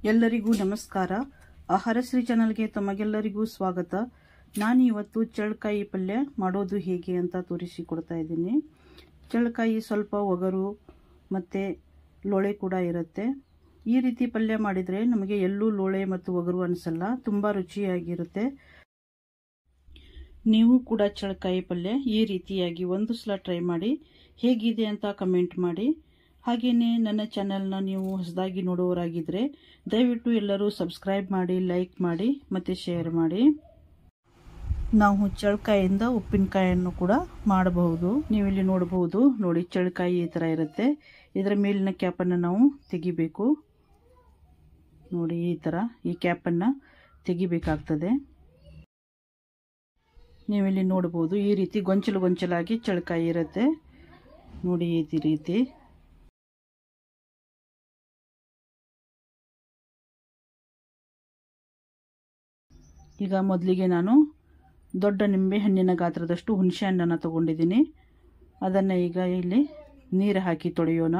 ಎಲ್ಲರಿಗೂ ನಮಸ್ಕಾರ ಆಹಾರಶ್ರೀ ಚಾನಲ್ಗೆ ತಮಗೆಲ್ಲರಿಗೂ ಸ್ವಾಗತ ನಾನು ಇವತ್ತು ಚಳ್ಳಕಾಯಿ ಪಲ್ಯ ಮಾಡೋದು ಹೇಗೆ ಅಂತ ತೋರಿಸಿಕೊಡ್ತಾ ಇದ್ದೀನಿ ಚಳ್ಳಕಾಯಿ ಸ್ವಲ್ಪ ಒಗರು ಮತ್ತು ಲೋಳೆ ಕೂಡ ಇರುತ್ತೆ ಈ ರೀತಿ ಪಲ್ಯ ಮಾಡಿದರೆ ನಮಗೆ ಎಲ್ಲೂ ಲೋಳೆ ಮತ್ತು ಒಗರು ಅನಿಸಲ್ಲ ತುಂಬ ರುಚಿಯಾಗಿರುತ್ತೆ ನೀವು ಕೂಡ ಚಳ್ಳಕಾಯಿ ಪಲ್ಯ ಈ ರೀತಿಯಾಗಿ ಒಂದು ಸಲ ಟ್ರೈ ಮಾಡಿ ಹೇಗಿದೆ ಅಂತ ಕಮೆಂಟ್ ಮಾಡಿ ಹಾಗೆಯೇ ನನ್ನ ಚಾನಲ್ನ ನೀವು ಹೊಸದಾಗಿ ನೋಡುವವರಾಗಿದ್ದರೆ ದಯವಿಟ್ಟು ಎಲ್ಲರೂ ಸಬ್ಸ್ಕ್ರೈಬ್ ಮಾಡಿ ಲೈಕ್ ಮಾಡಿ ಮತ್ತು ಶೇರ್ ಮಾಡಿ ನಾವು ಚಳ್ಳಕಾಯಿಂದ ಉಪ್ಪಿನಕಾಯಿಯನ್ನು ಕೂಡ ಮಾಡಬಹುದು ನೀವಿಲ್ಲಿ ನೋಡಬಹುದು ನೋಡಿ ಚಳ್ಳಕಾಯಿ ಈ ಥರ ಇರುತ್ತೆ ಇದರ ಮೇಲಿನ ಕ್ಯಾಪನ್ನು ನಾವು ತೆಗಿಬೇಕು ನೋಡಿ ಈ ಥರ ಈ ಕ್ಯಾಪನ್ನು ತೆಗಿಬೇಕಾಗ್ತದೆ ನೀವಿಲ್ಲಿ ನೋಡ್ಬೋದು ಈ ರೀತಿ ಗೊಂಚಲು ಗೊಂಚಲಾಗಿ ಚಳಕಾಯಿ ಇರುತ್ತೆ ನೋಡಿ ಈ ರೀತಿ ಈಗ ಮೊದಲಿಗೆ ನಾನು ದೊಡ್ಡ ನಿಂಬೆ ಹಣ್ಣಿನ ಗಾತ್ರದಷ್ಟು ಹುಣಸೆ ಹಣ್ಣನ್ನು ತಗೊಂಡಿದ್ದೀನಿ ಅದನ್ನು ಈಗ ಇಲ್ಲಿ ನೀರು ಹಾಕಿ ತೊಳೆಯೋಣ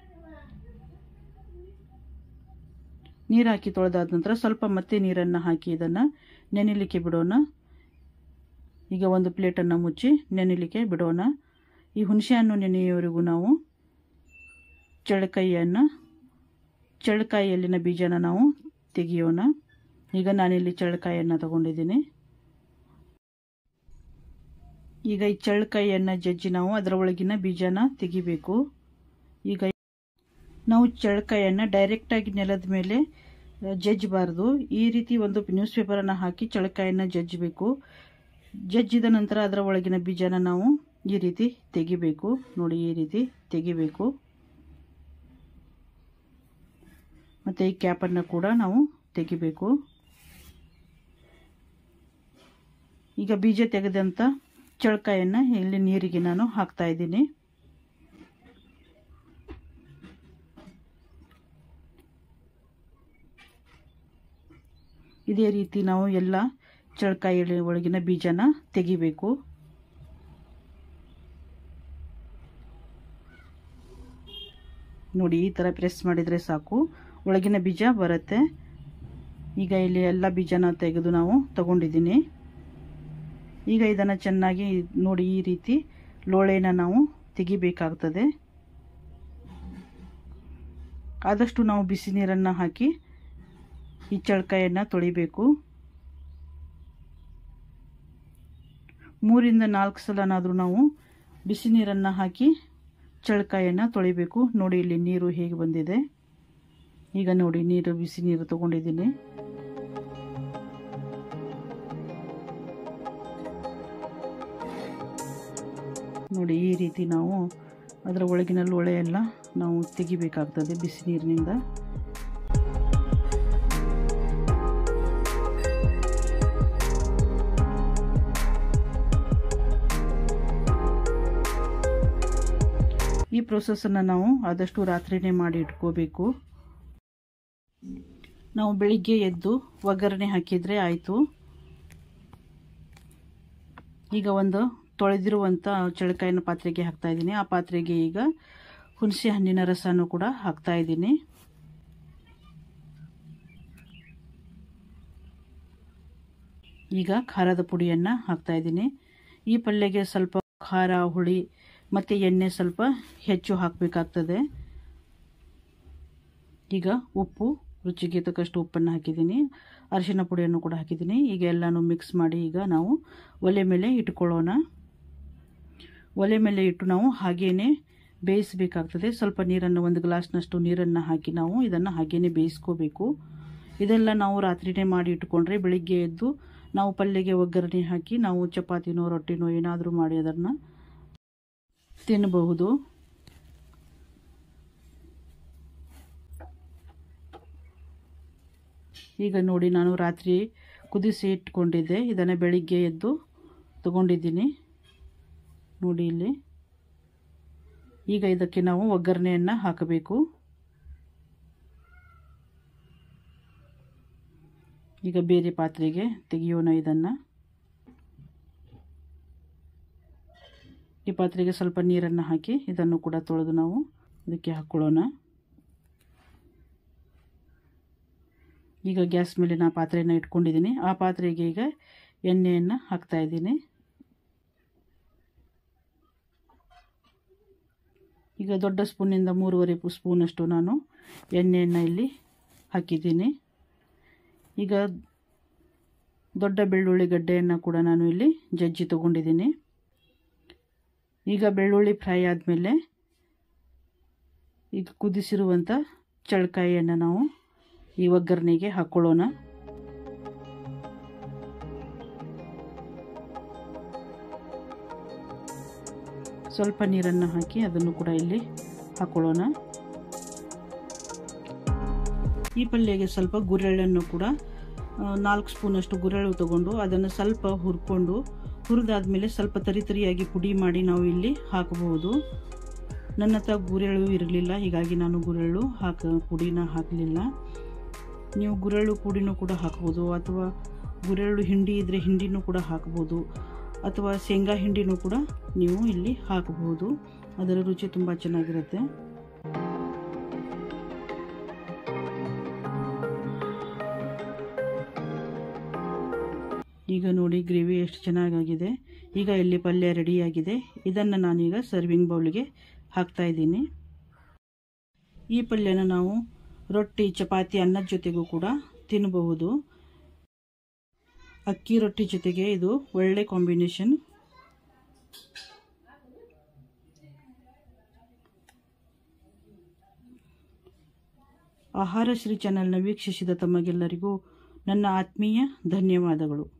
ನೀರು ಹಾಕಿ ತೊಳೆದಾದ ನಂತರ ಸ್ವಲ್ಪ ಮತ್ತೆ ನೀರನ್ನು ಹಾಕಿ ಇದನ್ನು ನೆನೆಲಿಕ್ಕೆ ಬಿಡೋಣ ಈಗ ಒಂದು ಪ್ಲೇಟನ್ನು ಮುಚ್ಚಿ ನೆನೆಲಿಕ್ಕೆ ಬಿಡೋಣ ಈ ಹುಣಸೆ ಹಣ್ಣು ನೆನೆಯೋವರೆಗೂ ನಾವು ಚಳ್ಳಕಾಯಿಯನ್ನು ಚಳ್ಳಕಾಯಿಯಲ್ಲಿನ ಬೀಜನ ನಾವು ತೆಗೆಯೋಣ ಈಗ ನಾನಿಲ್ಲಿ ಚಳ್ಳಕಾಯಿಯನ್ನು ತಗೊಂಡಿದ್ದೀನಿ ಈಗ ಈ ಚಳ್ಳಕಾಯಿಯನ್ನು ಜಜ್ಜಿ ನಾವು ಅದರ ಒಳಗಿನ ಬೀಜನ ತೆಗಿಬೇಕು ಈಗ ನಾವು ಚಳ್ಳಕಾಯಿಯನ್ನು ಡೈರೆಕ್ಟಾಗಿ ನೆಲದ ಮೇಲೆ ಜಜ್ಜಬಾರ್ದು ಈ ರೀತಿ ಒಂದು ನ್ಯೂಸ್ ಪೇಪರನ್ನು ಹಾಕಿ ಚಳ್ಳಕಾಯಿಯನ್ನು ಜಜ್ಜಬೇಕು ಜಜ್ಜಿದ ನಂತರ ಅದರ ಒಳಗಿನ ಬೀಜನ ನಾವು ಈ ರೀತಿ ತೆಗಿಬೇಕು ನೋಡಿ ಈ ರೀತಿ ತೆಗಿಬೇಕು ಮತ್ತು ಈ ಕ್ಯಾಪನ್ನು ಕೂಡ ನಾವು ತೆಗಿಬೇಕು ಈಗ ಬೀಜ ತೆಗೆದಂಥ ಚಳಕಾಯನ್ನು ಇಲ್ಲಿ ನೀರಿಗೆ ನಾನು ಹಾಕ್ತಾ ಇದ್ದೀನಿ ಇದೇ ರೀತಿ ನಾವು ಎಲ್ಲ ಚಳಕಾಯಿ ಒಳಗಿನ ಬೀಜನ ತೆಗಿಬೇಕು ನೋಡಿ ಈ ಥರ ಪ್ರೆಸ್ ಮಾಡಿದರೆ ಸಾಕು ಒಳಗಿನ ಬೀಜ ಬರುತ್ತೆ ಈಗ ಇಲ್ಲಿ ಎಲ್ಲ ಬೀಜನ ತೆಗೆದು ನಾವು ತಗೊಂಡಿದ್ದೀನಿ ಈಗ ಇದನ್ನು ಚೆನ್ನಾಗಿ ನೋಡಿ ಈ ರೀತಿ ಲೋಳೆನ ನಾವು ತೆಗಿಬೇಕಾಗ್ತದೆ ಆದಷ್ಟು ನಾವು ಬಿಸಿ ನೀರನ್ನು ಹಾಕಿ ಈ ಚಳಕಾಯನ್ನು ತೊಳಿಬೇಕು ಮೂರಿಂದ ನಾಲ್ಕು ಸಲನಾದರೂ ನಾವು ಬಿಸಿ ನೀರನ್ನು ಹಾಕಿ ಚಳಕಾಯನ್ನು ತೊಳಿಬೇಕು ನೋಡಿ ಇಲ್ಲಿ ನೀರು ಹೇಗೆ ಬಂದಿದೆ ಈಗ ನೋಡಿ ನೀರು ಬಿಸಿ ನೀರು ತಗೊಂಡಿದ್ದೀನಿ ನೋಡಿ ಈ ರೀತಿ ನಾವು ಅದರ ಒಳಗಿನ ಲೋಳೆ ಎಲ್ಲ ನಾವು ತೆಗಿಬೇಕಾಗ್ತದೆ ಬಿಸಿ ನೀರಿನಿಂದ ಈ ಪ್ರೊಸೆಸನ್ನು ನಾವು ಆದಷ್ಟು ರಾತ್ರಿನೇ ಮಾಡಿ ಇಟ್ಕೋಬೇಕು ನಾವು ಬೆಳಿಗ್ಗೆ ಎದ್ದು ಒಗ್ಗರಣೆ ಹಾಕಿದರೆ ಆಯಿತು ಈಗ ಒಂದು ತೊಳೆದಿರುವಂಥ ಚಳಕಾಯಿನ ಪಾತ್ರೆಗೆ ಹಾಕ್ತಾ ಇದ್ದೀನಿ ಆ ಪಾತ್ರೆಗೆ ಈಗ ಹುಣಸೆ ಹಣ್ಣಿನ ರಸನೂ ಕೂಡ ಹಾಕ್ತಾ ಇದ್ದೀನಿ ಈಗ ಖಾರದ ಪುಡಿಯನ್ನು ಹಾಕ್ತಾ ಇದ್ದೀನಿ ಈ ಪಲ್ಯಗೆ ಸ್ವಲ್ಪ ಖಾರ ಹುಳಿ ಮತ್ತು ಎಣ್ಣೆ ಸ್ವಲ್ಪ ಹೆಚ್ಚು ಹಾಕಬೇಕಾಗ್ತದೆ ಈಗ ಉಪ್ಪು ರುಚಿಗೆ ತಕ್ಕಷ್ಟು ಉಪ್ಪನ್ನು ಹಾಕಿದ್ದೀನಿ ಅರಿಶಿನ ಪುಡಿಯನ್ನು ಕೂಡ ಹಾಕಿದ್ದೀನಿ ಈಗ ಎಲ್ಲನೂ ಮಿಕ್ಸ್ ಮಾಡಿ ಈಗ ನಾವು ಒಲೆ ಮೇಲೆ ಇಟ್ಕೊಳ್ಳೋಣ ಒಲೆ ಮೇಲೆ ಇಟ್ಟು ನಾವು ಹಾಗೇ ಬೇಯಿಸಬೇಕಾಗ್ತದೆ ಸ್ವಲ್ಪ ನೀರನ್ನು ಒಂದು ಗ್ಲಾಸ್ನಷ್ಟು ನೀರನ್ನು ಹಾಕಿ ನಾವು ಇದನ್ನು ಹಾಗೇ ಬೇಯಿಸ್ಕೋಬೇಕು ಇದೆಲ್ಲ ನಾವು ರಾತ್ರಿನೇ ಮಾಡಿ ಇಟ್ಕೊಂಡ್ರೆ ಬೆಳಿಗ್ಗೆ ಎದ್ದು ನಾವು ಪಲ್ಯಗೆ ಒಗ್ಗರಣೆ ಹಾಕಿ ನಾವು ಚಪಾತಿನೋ ರೊಟ್ಟಿನೋ ಏನಾದರೂ ಮಾಡಿ ಅದನ್ನು ತಿನ್ನಬಹುದು ಈಗ ನೋಡಿ ನಾನು ರಾತ್ರಿ ಕುದಿಸಿ ಇಟ್ಕೊಂಡಿದ್ದೆ ಇದನ್ನು ಬೆಳಿಗ್ಗೆ ಎದ್ದು ತಗೊಂಡಿದ್ದೀನಿ ನೋಡಿ ಇಲ್ಲಿ ಈಗ ಇದಕ್ಕೆ ನಾವು ಒಗ್ಗರಣೆಯನ್ನು ಹಾಕಬೇಕು ಈಗ ಬೇರೆ ಪಾತ್ರೆಗೆ ತೆಗೆಯೋಣ ಇದನ್ನು ಈ ಪಾತ್ರೆಗೆ ಸ್ವಲ್ಪ ನೀರನ್ನು ಹಾಕಿ ಇದನ್ನು ಕೂಡ ತೊಳೆದು ನಾವು ಇದಕ್ಕೆ ಹಾಕ್ಕೊಳ್ಳೋಣ ಈಗ ಗ್ಯಾಸ್ ಮೇಲೆ ನಾ ಪಾತ್ರೆಯನ್ನು ಇಟ್ಕೊಂಡಿದ್ದೀನಿ ಆ ಪಾತ್ರೆಗೆ ಈಗ ಎಣ್ಣೆಯನ್ನು ಹಾಕ್ತಾ ಇದ್ದೀನಿ ಈಗ ದೊಡ್ಡ ಸ್ಪೂನಿಂದ ಮೂರುವರೆ ಸ್ಪೂನಷ್ಟು ನಾನು ಎಣ್ಣೆಯನ್ನು ಇಲ್ಲಿ ಹಾಕಿದ್ದೀನಿ ಈಗ ದೊಡ್ಡ ಬೆಳ್ಳುಳ್ಳಿ ಗಡ್ಡೆಯನ್ನು ಕೂಡ ನಾನು ಇಲ್ಲಿ ಜಜ್ಜಿ ತೊಗೊಂಡಿದ್ದೀನಿ ಈಗ ಬೆಳ್ಳುಳ್ಳಿ ಫ್ರೈ ಆದಮೇಲೆ ಈಗ ಕುದಿಸಿರುವಂಥ ಚಳಕಾಯಿಯನ್ನು ನಾವು ಈ ಒಗ್ಗರಣೆಗೆ ಹಾಕ್ಕೊಳ್ಳೋಣ ಸ್ವಲ್ಪ ನೀರನ್ನು ಹಾಕಿ ಅದನ್ನು ಕೂಡ ಇಲ್ಲಿ ಹಾಕ್ಕೊಳ್ಳೋಣ ಈ ಪಲ್ಯಗೆ ಸ್ವಲ್ಪ ಗುರೆಳ್ಳನ್ನು ಕೂಡ ನಾಲ್ಕು ಸ್ಪೂನಷ್ಟು ಗುರೆಳ್ಳು ತಗೊಂಡು ಅದನ್ನು ಸ್ವಲ್ಪ ಹುರ್ಕೊಂಡು ಹುರಿದಾದ್ಮೇಲೆ ಸ್ವಲ್ಪ ತರಿ ತರಿಯಾಗಿ ಪುಡಿ ಮಾಡಿ ನಾವು ಇಲ್ಲಿ ಹಾಕಬಹುದು ನನ್ನ ಹತ್ರ ಗುರೆಳ್ಳು ಇರಲಿಲ್ಲ ಹೀಗಾಗಿ ನಾನು ಗುರೆಳ್ಳು ಹಾಕ ಪುಡಿನ ಹಾಕಲಿಲ್ಲ ನೀವು ಗುರೆಳ್ಳು ಪುಡಿನೂ ಕೂಡ ಹಾಕ್ಬೋದು ಅಥವಾ ಗುರೆಳ್ಳು ಹಿಂಡಿ ಇದ್ದರೆ ಹಿಂಡಿನೂ ಕೂಡ ಹಾಕ್ಬೋದು ಅಥವಾ ಶೇಂಗಾ ಹಿಂಡಿನೂ ಕೂಡ ನೀವು ಇಲ್ಲಿ ಹಾಕಬಹುದು ಅದರ ರುಚಿ ತುಂಬ ಚೆನ್ನಾಗಿರುತ್ತೆ ಈಗ ನೋಡಿ ಗ್ರೇವಿ ಎಷ್ಟು ಚೆನ್ನಾಗಾಗಿದೆ ಈಗ ಇಲ್ಲಿ ಪಲ್ಯ ರೆಡಿಯಾಗಿದೆ ಇದನ್ನು ನಾನೀಗ ಸರ್ವಿಂಗ್ ಬೌಲಿಗೆ ಹಾಕ್ತಾ ಇದ್ದೀನಿ ಈ ಪಲ್ಯನ ನಾವು ರೊಟ್ಟಿ ಚಪಾತಿ ಅನ್ನದ ಜೊತೆಗೂ ಕೂಡ ತಿನ್ನಬಹುದು ಅಕ್ಕಿ ರೊಟ್ಟಿ ಜೊತೆಗೆ ಇದು ಒಳ್ಳೆ ಕಾಂಬಿನೇಷನ್ ಆಹಾರ ಶ್ರೀ ಚಾನೆಲ್ನ ವೀಕ್ಷಿಸಿದ ತಮಗೆಲ್ಲರಿಗೂ ನನ್ನ ಆತ್ಮೀಯ ಧನ್ಯವಾದಗಳು